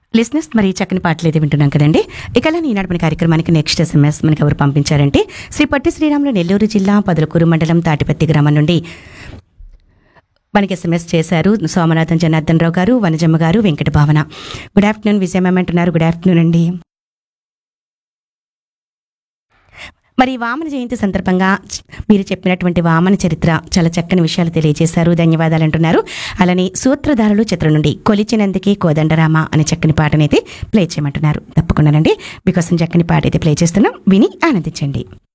లిస్నెస్ మరి చక్కని పాటలు అయితే వింటున్నాం కదండి ఇక ఈ నడిపిన కార్యక్రమానికి నెక్స్ట్ ఎస్ఎంఎస్ మనకి ఎవరు పంపించారంటే శ్రీ పట్టి శ్రీరాములు నెల్లూరు జిల్లా పదులకూరు మండలం తాటిపత్తి గ్రామం నుండి మనకి ఎస్ఎంఎస్ చేశారు సోమనాథన్ జనార్దన్ రావు గారు వనజమ్మ గారు Venkata Bhavana good afternoon Vijaya ma'am అంటున్నారు గుడ్ ఆఫ్టర్నూన్ అండి మరి వామన జయంతి సందర్భంగా చ- మీరు చెప్పినటువంటి వామన చరిత్ర చాలా చక్కని విషయాలు తెలియజేశారు ధన్యవాదాలు అంటున్నారు అలానే సూత్రధారులు చిత్రం నుండి కొలిచినందుకే కోదండరామ అనే చక్కని పాటనైతే ప్లే చేయమంటున్నారు తప్పకుండానండి మీకోసం చక్కని పాట అయితే ప్లే చేస్తున్నాం విని ఆనందించండి